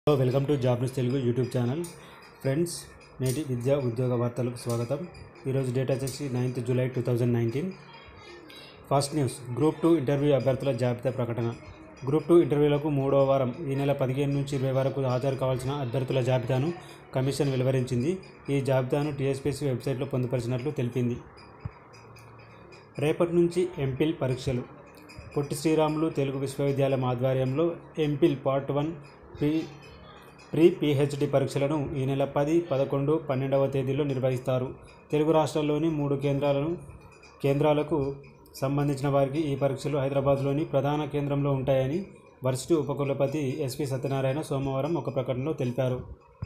hello welcome to job news Telugu YouTube channel friends నేటి విద్యా ఉద్యోగ వార్తలకు స్వాగతం ఈరోజు డేట్ వచ్చేసి ninth July two thousand nineteen first news group two interview అభ్యర్థుల జాబితా ప్రకటన గ్రూప్ టూ ఇంటర్వ్యూలకు మూడవ వారం ఈ నెల పదిహేను నుంచి ఇరవై వరకు హాజరు కావాల్సిన అభ్యర్థుల జాబితాను కమిషన్ వెలువరించింది ఈ జాబితాను టీఎస్పీసీ వెబ్సైట్లో పొందుపరిచినట్లు తెలిపింది రేపటి నుంచి ఎంపిల్ పరీక్షలు పొట్టి శ్రీరాములు తెలుగు విశ్వవిద్యాలయం ఆధ్వర్యంలో MPhil part one pre pre PhD పరీక్షలను ఈ నెల పది పదకొండు పన్నెండవ తేదీలో నిర్వహిస్తారు తెలుగు రాష్ట్రాల్లోని మూడు కేంద్రాలను కేంద్రాలకు సంబంధించిన వారికి ఈ పరీక్షలు హైదరాబాద్లోని ప్రధాన కేంద్రంలో ఉంటాయని వర్సిటీ ఉపకులపతి ఎస్పి సత్యనారాయణ సోమవారం ఒక ప్రకటనలో తెలిపారు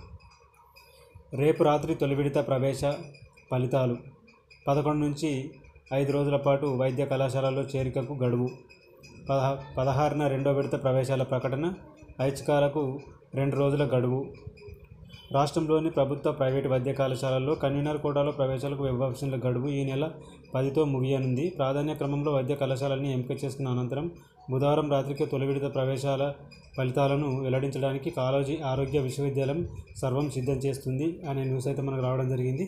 రేపు రాత్రి తొలి విడత ప్రవేశ ఫలితాలు పదకొండు నుంచి ఐదు రోజుల పాటు వైద్య కళాశాలలో చేరికకు గడువు పదహ పదహారున రెండో విడత ప్రవేశాల ప్రకటన ఐచ్ఛికాలకు రెండు రోజుల గడువు రాష్ట్రంలోని ప్రభుత్వ ప్రైవేటు వైద్య కళాశాలల్లో కన్వీనర్ కోటాలో ప్రవేశాలకు వెబ్ఆప్షన్ల గడువు ఈ నెల పదితో ముగియనుంది ప్రాధాన్య క్రమంలో వైద్య కళాశాలని ఎంపిక చేసుకున్న అనంతరం బుధవారం రాత్రికి తొలి విడత ప్రవేశాల ఫలితాలను వెల్లడించడానికి కాళోజీ ఆరోగ్య విశ్వవిద్యాలయం సర్వం సిద్ధం చేస్తుంది అనే న్యూస్ అయితే మనకు రావడం జరిగింది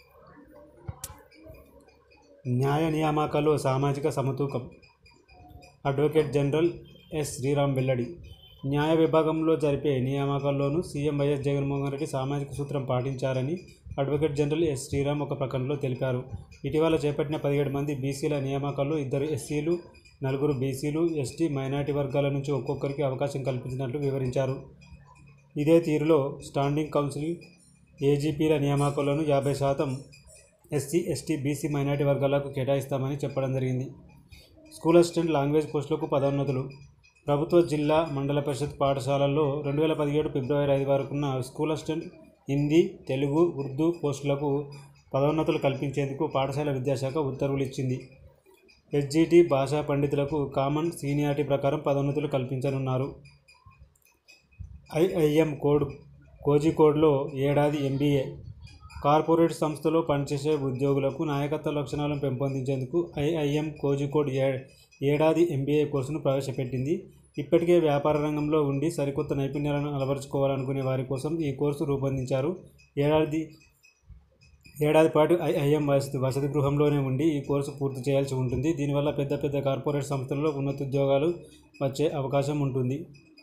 న్యాయ నియామకాల్లో సామాజిక సమతూకం అడ్వకేట్ జనరల్ ఎస్ శ్రీరామ్ వెల్లడి న్యాయ విభాగంలో జరిపే నియామకాల్లోనూ సీఎం వైఎస్ జగన్మోహన్ రెడ్డి సామాజిక సూత్రం పాటించారని అడ్వకేట్ జనరల్ ఎస్ శ్రీరామ్ ఒక ప్రకటనలో తెలిపారు ఇటీవల చేపట్టిన పదిహేడు మంది బీసీల నియామకాల్లో ఇద్దరు ఎస్సీలు నలుగురు బీసీలు ఎస్టీ మైనార్టీ వర్గాల నుంచి ఒక్కొక్కరికి అవకాశం కల్పించినట్లు వివరించారు ఇదే తీరులో స్టాండింగ్ కౌన్సిల్ ఏజీపీల నియామకాలను యాభై శాతం ఎస్సీ ఎస్టీ బీసీ మైనార్టీ వర్గాలకు కేటాయిస్తామని చెప్పడం జరిగింది స్కూల్ అసిస్టెంట్ లాంగ్వేజ్ పోస్టులకు పదోన్నతులు ప్రభుత్వ జిల్లా మండల పరిషత్ పాఠశాలల్లో రెండు వేల పదిహేడు ఫిబ్రవరి ఐదు వరకున్న స్కూల్ అసిస్టెంట్ హిందీ తెలుగు ఉర్దూ పోస్టులకు పదోన్నతులు కల్పించేందుకు పాఠశాల విద్యాశాఖ ఉత్తర్వులు ఇచ్చింది హెచ్జిటి భాషా పండితులకు కామన్ సీనియారిటీ ప్రకారం పదోన్నతులు కల్పించనున్నారు ఐఐఎం కోడ్ కోజికోడ్లో ఏడాది ఎంబీఏ కార్పొరేట్ సంస్థలో పనిచేసే ఉద్యోగులకు నాయకత్వ లక్షణాలను పెంపొందించేందుకు ఐఐఎం కోజికోడ్ ఏ ఏడాది ఎంబీఏ కోర్సును ప్రవేశపెట్టింది ఇప్పటికే వ్యాపార రంగంలో ఉండి సరికొత్త నైపుణ్యాలను అలవరుచుకోవాలనుకునే వారి కోసం ఈ కోర్సు రూపొందించారు ఏడాది ఏడాది పాటు ఐఐఎం వసతి వసతి గృహంలోనే ఉండి ఈ కోర్సు పూర్తి చేయాల్సి ఉంటుంది దీనివల్ల పెద్ద పెద్ద కార్పొరేట్ సంస్థలలో ఉన్నత ఉద్యోగాలు వచ్చే అవకాశం ఉంటుంది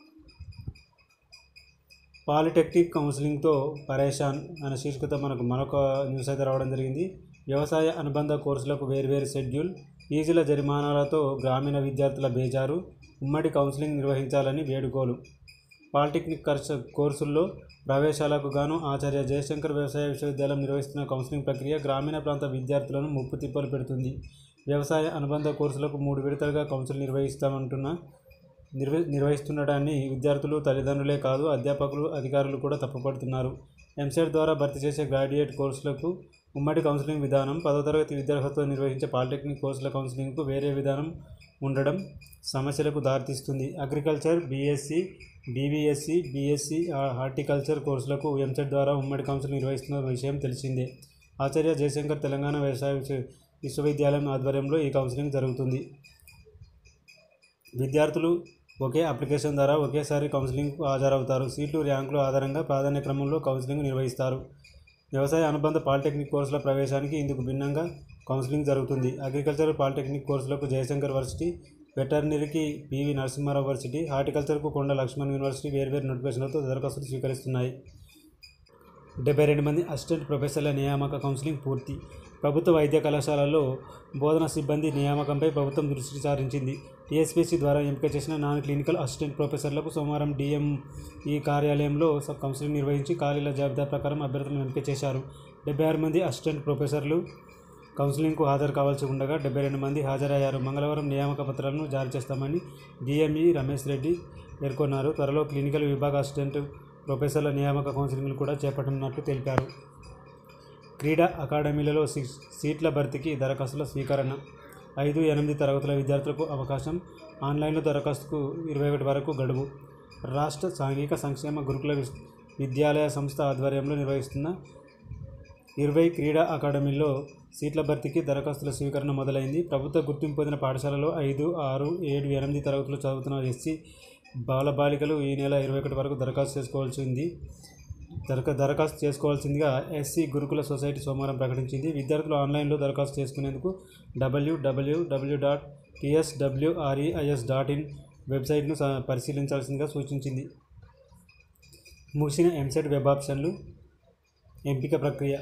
పాలిటెక్నిక్ కౌన్సిలింగ్తో పరేషాన్ అనే శీర్షికతో మనకు మరొక న్యూస్ అయితే రావడం జరిగింది వ్యవసాయ అనుబంధ కోర్సులకు వేర్వేరు షెడ్యూల్ ఫీజుల జరిమానాలతో గ్రామీణ విద్యార్థుల బేజారు ఉమ్మడి కౌన్సిలింగ్ నిర్వహించాలని వేడుకోలు పాలిటెక్నిక్ కర్స కోర్సుల్లో ప్రవేశాలకు గాను ఆచార్య జయశంకర్ వ్యవసాయ విశ్వవిద్యాలయం నిర్వహిస్తున్న కౌన్సిలింగ్ ప్రక్రియ గ్రామీణ ప్రాంత విద్యార్థులను ముప్పు తిప్పలు పెడుతుంది వ్యవసాయ అనుబంధ కోర్సులకు మూడు విడతలుగా కౌన్సిల్ నిర్వహిస్తామంటున్న నిర్వ నిర్వహిస్తుండటాన్ని విద్యార్థులు తల్లిదండ్రులే కాదు అధ్యాపకులు అధికారులు కూడా తప్పుపడుతున్నారు ఎంసెట్ ద్వారా భర్తీ చేసే గ్రాడ్యుయేట్ కోర్సులకు ఉమ్మడి కౌన్సిలింగ్ విధానం పదో తరగతి విద్యార్హతతో నిర్వహించే పాలిటెక్నిక్ కోర్సుల కౌన్సిలింగ్కు వేరే విధానం ఉండడం సమస్యలకు దారితీస్తుంది agriculture BSc BBSc BSc horticulture కోర్సులకు ఎంసెట్ ద్వారా ఉమ్మడి కౌన్సిల్ నిర్వహిస్తున్న విషయం తెలిసిందే ఆచార్య జయశంకర్ తెలంగాణ వ్యవసాయ విశ్వ విశ్వవిద్యాలయం ఆధ్వర్యంలో ఈ కౌన్సిలింగ్ జరుగుతుంది విద్యార్థులు ఒకే అప్లికేషన్ ద్వారా ఒకేసారి కౌన్సిలింగ్కు హాజరవుతారు సీట్లు ర్యాంకుల ఆధారంగా ప్రాధాన్య క్రమంలో కౌన్సిలింగ్ నిర్వహిస్తారు వ్యవసాయ అనుబంధ పాలిటెక్నిక్ కోర్సుల ప్రవేశానికి ఇందుకు భిన్నంగా కౌన్సిలింగ్ జరుగుతుంది అగ్రికల్చర్ పాలిటెక్నిక్ కోర్సులకు జయశంకర్ వర్సిటీ వెటర్నరీకి పివి నరసింహారావు వర్సిటీ హార్టికల్చర్కు కొండ లక్ష్మణ్ యూనివర్సిటీ వేర్వేరు నోటిఫికేషన్లతో దరఖాస్తులు స్వీకరిస్తున్నాయి డెబ్బై రెండు మంది అసిస్టెంట్ ప్రొఫెసర్ల నియామక కౌన్సిలింగ్ పూర్తి ప్రభుత్వ వైద్య కళాశాలల్లో బోధనా సిబ్బంది నియామకంపై ప్రభుత్వం దృష్టి సారించింది టీఎస్పీసీ ద్వారా ఎంపిక చేసిన నాన్ క్లినికల్ అసిస్టెంట్ ప్రొఫెసర్లకు సోమవారం డిఎం ఈ కార్యాలయంలో సబ్ కౌన్సిలింగ్ నిర్వహించి ఖాళీల జాబితా ప్రకారం అభ్యర్థులను ఎంపిక చేశారు డెబ్బై ఆరు మంది అసిస్టెంట్ ప్రొఫెసర్లు కౌన్సిలింగ్కు హాజరు కావాల్సి ఉండగా డెబ్బై రెండు మంది హాజరయ్యారు మంగళవారం నియామక పత్రాలను జారీ చేస్తామని డిఎంఈ రమేష్ రెడ్డి పేర్కొన్నారు త్వరలో క్లినికల్ విభాగ అసిస్టెంట్ ప్రొఫెసర్ల నియామక కౌన్సిలింగ్లు కూడా చేపట్టనున్నట్లు తెలిపారు క్రీడా అకాడమీలలో సీట్ల భర్తీకి దరఖాస్తుల స్వీకరణ ఐదు ఎనిమిది తరగతుల విద్యార్థులకు అవకాశం ఆన్లైన్లో దరఖాస్తుకు ఇరవై ఒకటి వరకు గడువు రాష్ట్ర సాంఘిక సంక్షేమ గురుకుల విద్యాలయ సంస్థ ఆధ్వర్యంలో నిర్వహిస్తున్న ఇరవై క్రీడా అకాడమీల్లో సీట్ల భర్తీకి దరఖాస్తుల స్వీకరణ మొదలైంది ప్రభుత్వ గుర్తింపు పొందిన పాఠశాలలో ఐదు ఆరు ఏడు ఎనిమిది తరగతులు చదువుతున్న ఎస్సీ బాలబాలికలు ఈ నెల ఇరవై ఒకటి వరకు దరఖాస్తు చేసుకోవాల్సింది దరఖా దరఖాస్తు చేసుకోవాల్సిందిగా ఎస్సీ గురుకుల సొసైటీ సోమవారం ప్రకటించింది విద్యార్థులు ఆన్లైన్లో దరఖాస్తు చేసుకునేందుకు WWW dot TSWREIS dot in వెబ్సైట్ను స- పరిశీలించాల్సిందిగా సూచించింది ముగిసిన ఎంసెట్ వెబ్ ఆప్షన్లు ఎంపిక ప్రక్రియ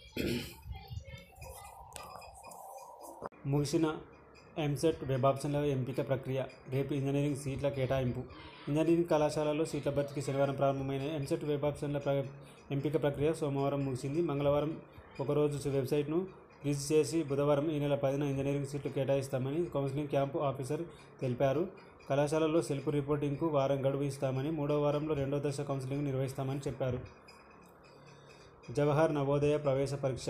ముగిసిన ఎంసెట్ వెబ్ ఆప్షన్ల ఎంపిక ప్రక్రియ రేపు ఇంజనీరింగ్ సీట్ల కేటాయింపు ఇంజనీరింగ్ కళాశాలలో సీట్ల భర్తీకి శనివారం ప్రారంభమైన ఎంసెట్ వెబ్ ఆప్షన్ల ప్ర ఎంపిక ప్రక్రియ సోమవారం ముగిసింది మంగళవారం ఒకరోజు వెబ్సైట్ను రిలీజ్ చేసి బుధవారం ఈ నెల పదిన ఇంజనీరింగ్ సీట్లు కేటాయిస్తామని కౌన్సిలింగ్ క్యాంపు ఆఫీసర్ తెలిపారు కళాశాలలో సెల్ఫ్ రిపోర్టింగ్కు వారం గడువు ఇస్తామని మూడో వారంలో రెండో దశ కౌన్సిలింగ్ నిర్వహిస్తామని చెప్పారు జవహర్ నవోదయ ప్రవేశ పరీక్ష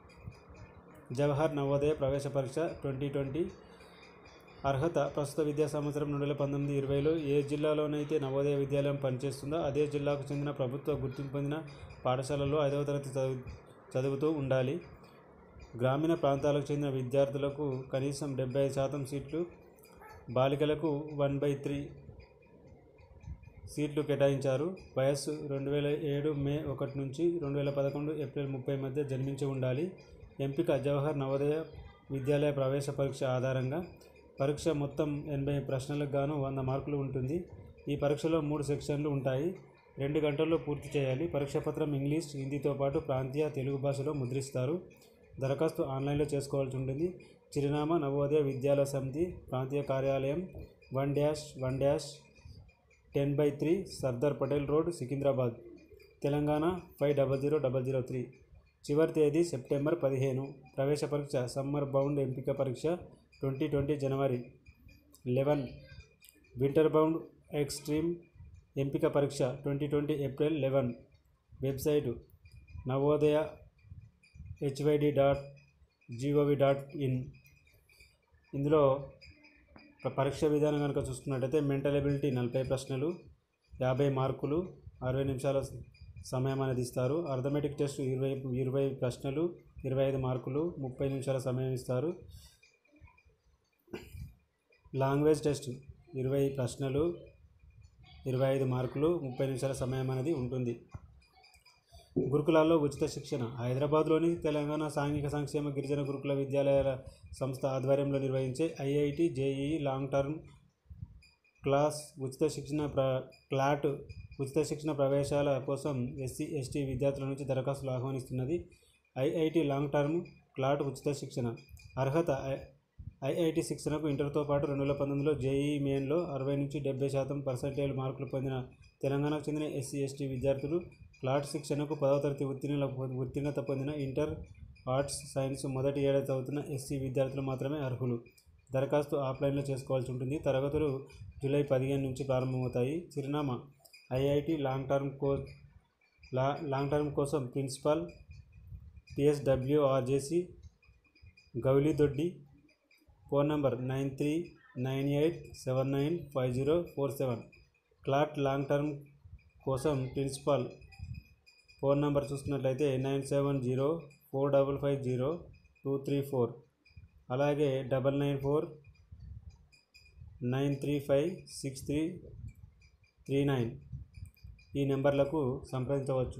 జవహర్ నవోదయ ప్రవేశ పరీక్ష ట్వంటీ ట్వంటీ అర్హత ప్రస్తుత విద్యా సంవత్సరం రెండు వేల పంతొమ్మిది ఇరవైలో ఏ జిల్లాలోనైతే నవోదయ విద్యాలయం పనిచేస్తుందో అదే జిల్లాకు చెందిన ప్రభుత్వ గుర్తింపు పొందిన పాఠశాలలో ఐదవ తరగతి చదువు చదువుతూ ఉండాలి గ్రామీణ ప్రాంతాలకు చెందిన విద్యార్థులకు కనీసం డెబ్బై ఐదు శాతం సీట్లు బాలికలకు వన్ బై త్రీ సీట్లు కేటాయించారు వయస్సు రెండు వేల ఏడు మే ఒకటి నుంచి రెండు వేల పదకొండు ఏప్రిల్ ముప్పై మధ్య జన్మించి ఉండాలి ఎంపిక జవహర్ నవోదయ విద్యాలయ ప్రవేశ పరీక్ష ఆధారంగా పరీక్ష మొత్తం ఎనభై ప్రశ్నలకు గాను వంద మార్కులు ఉంటుంది ఈ పరీక్షలో మూడు సెక్షన్లు ఉంటాయి రెండు గంటల్లో పూర్తి చేయాలి పరీక్ష పత్రం ఇంగ్లీష్ హిందీతో పాటు ప్రాంతీయ తెలుగు భాషలో ముద్రిస్తారు దరఖాస్తు ఆన్లైన్లో చేసుకోవాల్సి ఉంటుంది చిరునామా నవోదయ విద్యాలయ సమితి ప్రాంతీయ కార్యాలయం one dash one dash ten by three Sardar Patel road Secunderabad Telangana five double zero double zero three చివరి తేదీ సెప్టెంబర్ పదిహేను ప్రవేశ పరీక్ష సమ్మర్ బౌండ్ ఎంపిక పరీక్ష ట్వంటీ ట్వంటీ జనవరి లెవెన్ వింటర్ బౌండ్ ఎక్స్ట్రీమ్ ఎంపిక పరీక్ష twenty twenty April eleven website Navodaya HYD dot GOV dot in ఇందులో ప- పరీక్ష విధానం కనుక చూసుకున్నట్టయితే మెంటల్ ఎబిలిటీ నలభై ప్రశ్నలు యాభై మార్కులు అరవై నిమిషాల స- సమయం అనేది ఇస్తారు అర్థమెటిక్ టెస్ట్ ఇరవై ఇరవై ప్రశ్నలు ఇరవై ఐదు మార్కులు ముప్పై నిమిషాల సమయం ఇస్తారు లాంగ్వేజ్ టెస్ట్ ఇరవై ప్రశ్నలు ఇరవై ఐదు మార్కులు ముప్పై నిమిషాల సమయం అనేది ఉంటుంది గురుకులాల్లో ఉచిత శిక్షణ హైదరాబాద్లోని తెలంగాణ సాంఘిక సంక్షేమ గిరిజన గురుకుల విద్యాలయాల సంస్థ ఆధ్వర్యంలో నిర్వహించే IIT JEE long term class ఉచిత శిక్షణ ప్ర క్లాట్ ఉచిత శిక్షణ ప్రవేశాల కోసం ఎస్సీ ఎస్టీ విద్యార్థుల నుంచి దరఖాస్తులు ఆహ్వానిస్తున్నది ఐఐటి లాంగ్ టర్మ్ క్లాట్ ఉచిత శిక్షణ అర్హత ఐ- ఐఐటి శిక్షణకు ఇంటర్తో పాటు రెండు వేల పంతొమ్మిదిలో జేఈఈ మెయిన్లో అరవై నుంచి డెబ్బై శాతం పర్సెంటేజ్ మార్కులు పొందిన తెలంగాణకు చెందిన ఎస్సీ ఎస్టీ విద్యార్థులు క్లాట్ శిక్షణకు పదవ తరగతి ఉత్తీర్ణ ఉత్తీర్ణత పొందిన ఇంటర్ ఆర్ట్స్ సైన్స్ మొదటి ఏడాది చదువుతున్న ఎస్సీ విద్యార్థులు మాత్రమే అర్హులు దరఖాస్తు ఆఫ్లైన్లో చేసుకోవాల్సి ఉంటుంది తరగతులు జూలై పదిహేను నుంచి ప్రారంభమవుతాయి చిరునామా ఐఐటి లాంగ్ టర్మ్ కో లా లాంగ్ టర్మ్ కోసం principal PSWRJC Gowlidoddi phone number nine three nine eight seven nine five zero four seven CLAT long term కోసం ప్రిన్సిపాల్ ఫోన్ నంబర్ చూసుకున్నట్లయితే nine seven zero four double five zero two three four అలాగే double nine four nine three five six three three nine ఈ నెంబర్లకు సంప్రదించవచ్చు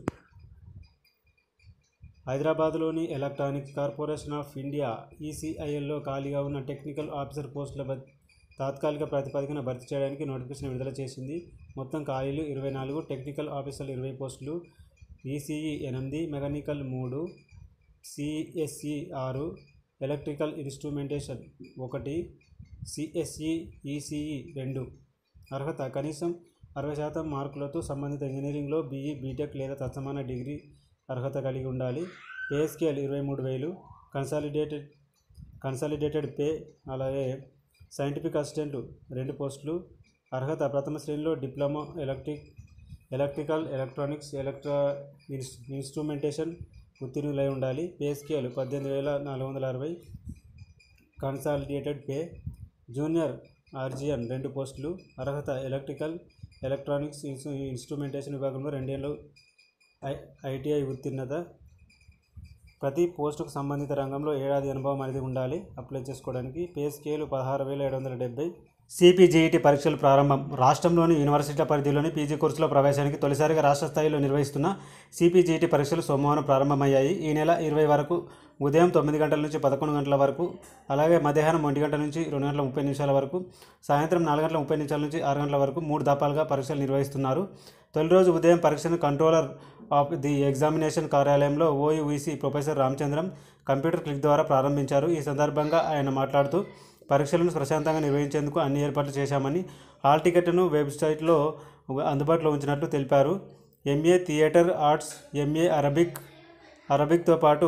హైదరాబాద్లోని electronics corporation of India ఈసీఐఎల్లో ఖాళీగా ఉన్న టెక్నికల్ ఆఫీసర్ పోస్టుల భర్- తాత్కాలిక ప్రాతిపదికన భర్తీ చేయడానికి నోటిఫికేషన్ విడుదల చేసింది మొత్తం ఖాళీలు ఇరవై నాలుగు టెక్నికల్ ఆఫీసర్లు ఇరవై పోస్టులు ఈసీఈ ఎనిమిది మెకానికల్ మూడు సిఎస్ఈ ఆరు ఎలక్ట్రికల్ ఇన్స్ట్రుమెంటేషన్ ఒకటి సిఎస్ఈ ఈసీఈ రెండు అర్హత కనీసం అరవై శాతం మార్కులతో సంబంధిత ఇంజనీరింగ్లో బీఈ బీటెక్ లేదా తత్సమాన డిగ్రీ అర్హత కలిగి ఉండాలి పే స్కేల్ ఇరవై మూడు వేలు కన్సాలిడేటెడ్ కన్సాలిడేటెడ్ పే అలాగే సైంటిఫిక్ అసిస్టెంట్ రెండు పోస్టులు అర్హత ప్రథమ శ్రేణిలో డిప్లొమా ఎలక్ట్రిక్ ఎలక్ట్రికల్ ఎలక్ట్రానిక్స్ ఎలక్ట్రా ఇన్స్ ఇన్స్ట్రుమెంటేషన్ ఉత్తీర్ణులై ఉండాలి పే స్కేల్ పద్దెనిమిది వేల నాలుగు వందల అరవై కన్సాలిడేటెడ్ పే జూనియర్ ఆర్జియన్ రెండు పోస్టులు అర్హత ఎలక్ట్రికల్ ఎలక్ట్రానిక్స్ ఇన్స్ ఇన్స్ట్రుమెంటేషన్ విభాగంలో రెండేళ్ళు ఐ ఐటీఐ ఉత్తీర్ణత ప్రతి పోస్టుకు సంబంధిత రంగంలో ఏడాది అనుభవం అనేది ఉండాలి అప్లై చేసుకోవడానికి పే స్కేలు పదహారు వేల ఏడు వందల డెబ్బై సిపిజిఈటి పరీక్షలు ప్రారంభం రాష్ట్రంలోని యూనివర్సిటీల పరిధిలోని పీజీ కోర్సుల ప్రవేశానికి తొలిసారిగా రాష్ట్ర స్థాయిలో నిర్వహిస్తున్న సిపిజిఈటి పరీక్షలు సోమవారం ప్రారంభమయ్యాయి ఈ నెల ఇరవై వరకు ఉదయం తొమ్మిది గంటల నుంచి పదకొండు గంటల వరకు అలాగే మధ్యాహ్నం ఒంటి గంటల నుంచి రెండు గంటల ముప్పై నిమిషాల వరకు సాయంత్రం నాలుగు గంటల ముప్పై నిమిషాల నుంచి ఆరు గంటల వరకు మూడు దఫాలుగా పరీక్షలు నిర్వహిస్తున్నారు తొలి రోజు ఉదయం పరీక్షను కంట్రోలర్ ఆఫ్ ది ఎగ్జామినేషన్ కార్యాలయంలో OUEC professor Ramachandram computer click ద్వారా ప్రారంభించారు ఈ సందర్భంగా ఆయన మాట్లాడుతూ పరీక్షలను ప్రశాంతంగా నిర్వహించేందుకు అన్ని ఏర్పాట్లు చేశామని హాల్ టికెట్ను వెబ్సైట్లో అందుబాటులో ఉంచినట్లు తెలిపారు MA theatre arts MA Arabic అరబిక్తో పాటు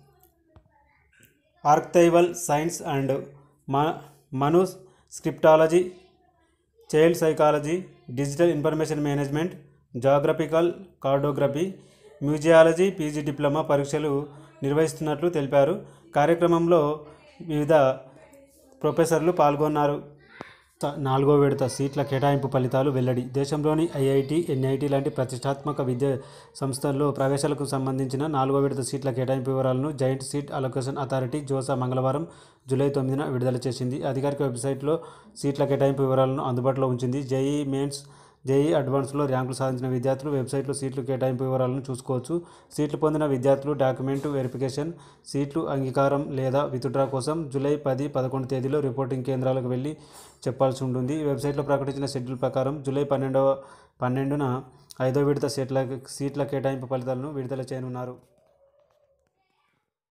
ఆర్క్తైవల్ సైన్స్ అండ్ మ manuscriptology child psychology digital information management geographical cartography museology PG diploma పరీక్షలు నిర్వహిస్తున్నట్లు తెలిపారు కార్యక్రమంలో వివిధ ప్రొఫెసర్లు పాల్గొన్నారు త- నాలుగో విడత సీట్ల కేటాయింపు ఫలితాలు వెల్లడి దేశంలోని ఐఐటి ఎన్ఐటి లాంటి ప్రతిష్టాత్మక విద్యా సంస్థల్లో ప్రవేశాలకు సంబంధించిన నాలుగో విడత సీట్ల కేటాయింపు వివరాలను joint seat allocation authority JoSAA మంగళవారం జూలై తొమ్మిదిన విడుదల చేసింది అధికారిక వెబ్సైట్లో సీట్ల కేటాయింపు వివరాలను అందుబాటులో ఉంచింది జేఈ మెయిన్స్ జేఈ అడ్వాన్స్లో ర్యాంకులు సాధించిన విద్యార్థులు వెబ్సైట్లో సీట్లు కేటాయింపు వివరాలను చూసుకోవచ్చు సీట్లు పొందిన విద్యార్థులు డాక్యుమెంట్ వెరిఫికేషన్ సీట్లు అంగీకారం లేదా విత్డ్రా కోసం జూలై పది పదకొండు తేదీలో రిపోర్టింగ్ కేంద్రాలకు వెళ్ళి చెప్పాల్సి ఉంటుంది ఈ వెబ్సైట్లో ప్రకటించిన షెడ్యూల్ ప్రకారం జూలై పన్నెండవ పన్నెండున ఐదో విడత సీట్ల సీట్ల కేటాయింపు ఫలితాలను విడుదల చేయనున్నారు